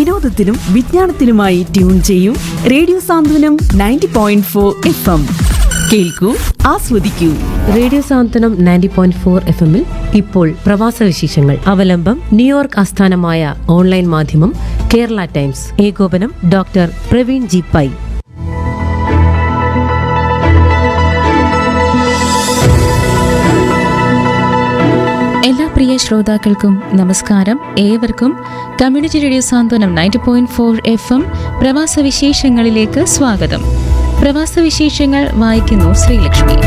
വിനോദത്തിനും വിജ്ഞാനത്തിനുമായി ട്യൂൺ ചെയ്യൂ radio Santhwanam ninety point four F M കേൾക്കൂ ആസ്വദിക്കൂ radio Santhwanam ninety point four F എമ്മിൽ ഇപ്പോൾ പ്രവാസ വിശേഷങ്ങൾ അവലംബം ന്യൂയോർക്ക് ആസ്ഥാനമായ ഓൺലൈൻ മാധ്യമം കേരള ടൈംസ് ഏകോപനം ഡോക്ടർ പ്രവീൺ ജി പൈ എല്ലാ പ്രിയ ശ്രോതാക്കൾക്കും നമസ്കാരം ഏവർക്കും community radio Santhwanam ninety point four F M പ്രവാസ വിശേഷങ്ങളിലേക്ക് സ്വാഗതം പ്രവാസ വിശേഷങ്ങൾ വായിക്കുന്നു ശ്രീലക്ഷ്മി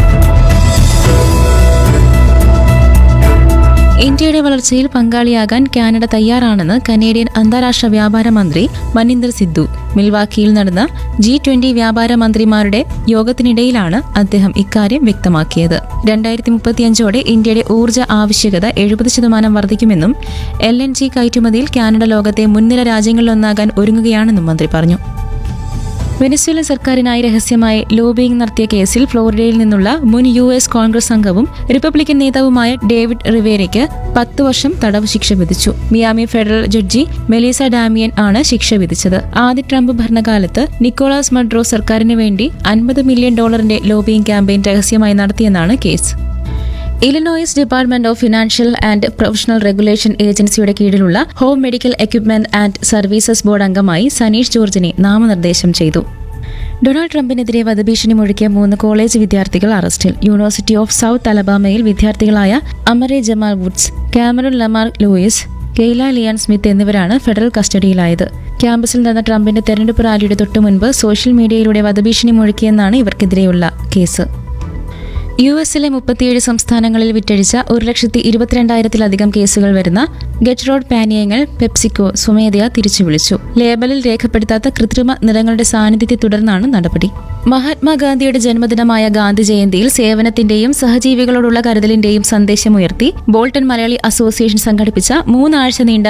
ഇന്ത്യയുടെ വളർച്ചയിൽ പങ്കാളിയാകാൻ കാനഡ തയ്യാറാണെന്ന് കനേഡിയൻ അന്താരാഷ്ട്ര വ്യാപാര മന്ത്രി മനിന്ദർ സിദ്ധു മിൽവാക്കിയിൽ നടന്ന ജി ട്വന്റി വ്യാപാര മന്ത്രിമാരുടെ യോഗത്തിനിടയിലാണ് അദ്ദേഹം ഇക്കാര്യം വ്യക്തമാക്കിയത് രണ്ടായിരത്തി മുപ്പത്തിയഞ്ചോടെ ഇന്ത്യയുടെ ഊർജ്ജ ആവശ്യകത എഴുപത് ശതമാനം വർദ്ധിക്കുമെന്നും എൽ എൻ ജി കയറ്റുമതിയിൽ കാനഡ ലോകത്തെ മുൻനിര രാജ്യങ്ങളിലൊന്നാകാൻ ഒരുങ്ങുകയാണെന്നും മന്ത്രി പറഞ്ഞു വെനസ്വേല സർക്കാരിനായി രഹസ്യമായി ലോബിയിങ് നടത്തിയ കേസിൽ ഫ്ലോറിഡയിൽ നിന്നുള്ള മുൻ യു എസ് കോൺഗ്രസ് അംഗവും റിപ്പബ്ലിക്കൻ നേതാവുമായ ഡേവിഡ് റിവേരയ്ക്ക് പത്ത് വർഷം തടവ് ശിക്ഷ വിധിച്ചു Miami federal judge Melissa Damian ആണ് ശിക്ഷ വിധിച്ചത് ആദ്യ ട്രംപ് ഭരണകാലത്ത് നിക്കോളാസ് മഡ്രോ സർക്കാരിന് വേണ്ടി അൻപത് മില്യൺ ഡോളറിന്റെ ലോബിയിങ് ക്യാമ്പയിൻ രഹസ്യമായി നടത്തിയെന്നാണ് case Illinois department of financial and professional regulation ഏജൻസിയുടെ കീഴിലുള്ള home medical equipment and services board അംഗമായി സനീഷ് ജോർജിനെ നാമനിർദ്ദേശം ചെയ്തു ഡൊണാൾഡ് ട്രംപിനെതിരെ വധഭീഷണി മുഴക്കിയ മൂന്ന് കോളേജ് വിദ്യാർത്ഥികൾ അറസ്റ്റിൽ യൂണിവേഴ്സിറ്റി ഓഫ് സൗത്ത് അലബാമയിൽ വിദ്യാർത്ഥികളായ Amare Jamal Woods Cameron Lamar Lewis Kayla Leanne Smith എന്നിവരാണ് ഫെഡറൽ കസ്റ്റഡിയിലായത് ക്യാമ്പസിൽ നടന്ന ട്രംപിന്റെ തെരഞ്ഞെടുപ്പ് റാലിയുടെ തൊട്ടുമുൻപ് സോഷ്യൽ മീഡിയയിലൂടെ വധഭീഷണി മുഴക്കിയെന്നാണ് ഇവർക്കെതിരെയുള്ള കേസ് യു എസിലെ മുപ്പത്തിയേഴ് സംസ്ഥാനങ്ങളിൽ വിറ്റഴിച്ച ഒരു ലക്ഷത്തി ഇരുപത്തിരണ്ടായിരത്തിലധികം കേസുകൾ വരുന്ന ഗെറ്റ് റോഡ് പാനീയങ്ങൾ പെപ്സിക്കോ സ്വമേധയാ തിരിച്ചു വിളിച്ചു ലേബലിൽ രേഖപ്പെടുത്താത്ത കൃത്രിമ നിറങ്ങളുടെ സാന്നിധ്യത്തെ തുടർന്നാണ് നടപടി മഹാത്മാഗാന്ധിയുടെ ജന്മദിനമായ ഗാന്ധി ജയന്തിയിൽ സേവനത്തിന്റെയും സഹജീവികളോടുള്ള കരുതലിന്റെയും സന്ദേശമുയർത്തി ബോൾട്ടൺ മലയാളി അസോസിയേഷൻ സംഘടിപ്പിച്ച മൂന്നാഴ്ച നീണ്ട